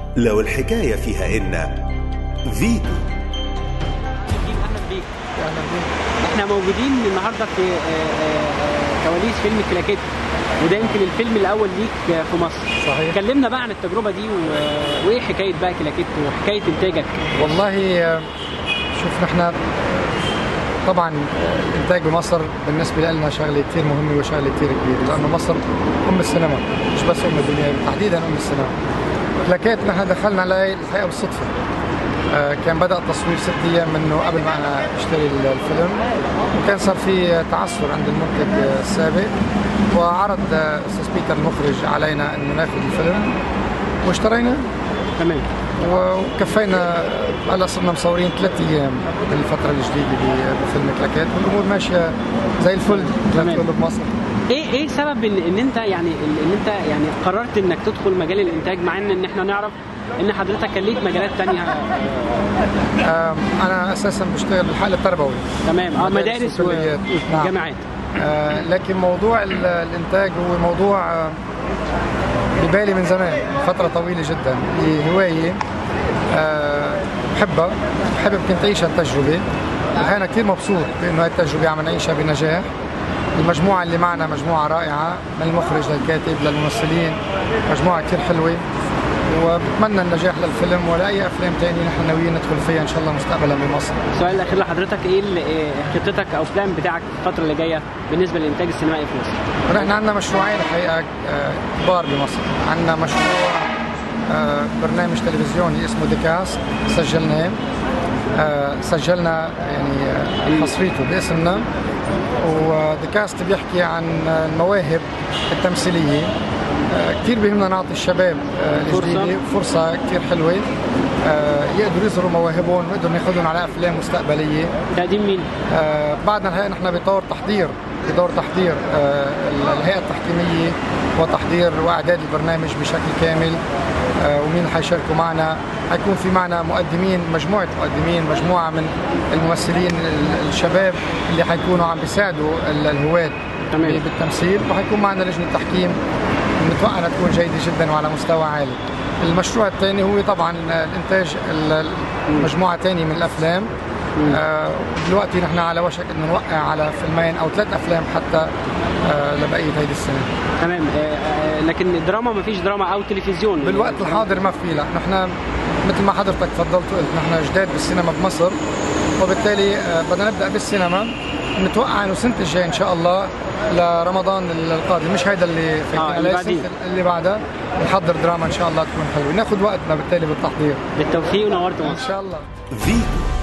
لو الحكاية فيها إن فيتو اهلا بيك احنا موجودين النهارده في آه، آه، كواليس فيلم كلاكيت وده يمكن الفيلم الاول ليك آه، في مصر صحيح. كلمنا بقى عن التجربه دي و- وايه حكايه بقى كلاكيت وحكايه انتاجك والله آه، شوف نحن طبعا آه، الانتاج بمصر بالنسبه لنا شغله كثير مهمه وشغله كثير كبيره لانه مصر ام السينما مش بس ام الدنيا تحديدا ام السينما كلاكيت نحن دخلنا عليه الحقيقه بالصدفه آه، كان بدا التصوير ست ايام منه قبل ما انا اشتري الفيلم وكان صار في تعثر عند المنتج آه، السابق وعرض آه، استاذ بيتر المخرج علينا انه ناخذ الفيلم واشترينا تمام وكفينا هلا صرنا مصورين ثلاث ايام بالفتره الجديده ب- بفيلم كلاكيت والامور ماشيه زي الفل تمام. زي الفل بمصر ايه ايه سبب ان, ان انت يعني ان انت يعني قررت انك تدخل مجال الانتاج مع ان ان احنا نعرف ان حضرتك كان ليك مجالات تانية آم، انا اساسا بشتغل بالحقل التربوي تمام اه مدارس مدارس وكليات. نعم. وجامعات آه، لكن موضوع ال- الانتاج هو موضوع آه، ببالي من زمان فتره طويله جدا هي هوايه آه، بحبها بحب كنت اعيش هالتجربه الحقيقه انا كثير مبسوط بانه هاي التجربه عم نعيشها بنجاح المجموعة اللي معنا مجموعة رائعة من المخرج للكاتب للممثلين مجموعة كثير حلوة وبتمنى النجاح للفيلم ولاي افلام تانية نحن ناويين ندخل فيها ان شاء الله مستقبلا بمصر. السؤال الاخير لحضرتك ايه ال- إيه خطتك او بلان بتاعك في الفتره اللي جايه بالنسبه للانتاج السينمائي في مصر ونحن عندنا مشروعين الحقيقه آه، كبار بمصر عندنا مشروع آه، برنامج تلفزيوني اسمه ديكاست سجلناه آه، سجلنا يعني آه، حصريته باسمنا وديكاست بيحكي عن المواهب التمثيليه آه، كثير بيهمنا نعطي الشباب آه، الجديده فرصه كثير حلوه آه، يقدروا يظهروا مواهبهم ويقدروا ناخذهم على افلام مستقبليه تقديم مين؟ آه، بعدنا الحقيقه نحن بطور تحضير بدور تحضير آه، الهيئه التحكيميه وتحضير واعداد البرنامج بشكل كامل آه، ومين حيشاركوا معنا حيكون في معنا مقدمين مجموعه مقدمين مجموعه من الممثلين ال- الشباب اللي حيكونوا عم بيساعدوا ال- الهواة تمام. بالتمثيل وحيكون معنا لجنه تحكيم نتوقع انها تكون جيده جدا وعلى مستوى عالي. المشروع الثاني هو طبعا الانتاج ال- مجموعه ثانيه من الافلام آه، دلوقتي نحن على وشك انه نوقع على فيلمين او ثلاث افلام حتى آه، لبقيه هيدي السنه تمام آه، آه، لكن الدراما ما فيش دراما او تلفزيون بالوقت الحاضر ما في لا نحن مثل ما حضرتك تفضلت وقلت نحن جداد بالسينما بمصر وبالتالي آه، بدنا نبدا بالسينما نتوقع انه السنه الجايه ان شاء الله لرمضان القادم مش هيدا اللي آه، فايتين اللي عليه بعديه. السنة اللي بعدها نحضر دراما ان شاء الله تكون حلوه ناخذ وقتنا بالتالي بالتحضير بالتوفيق ونورت ان مصر شاء الله فيتو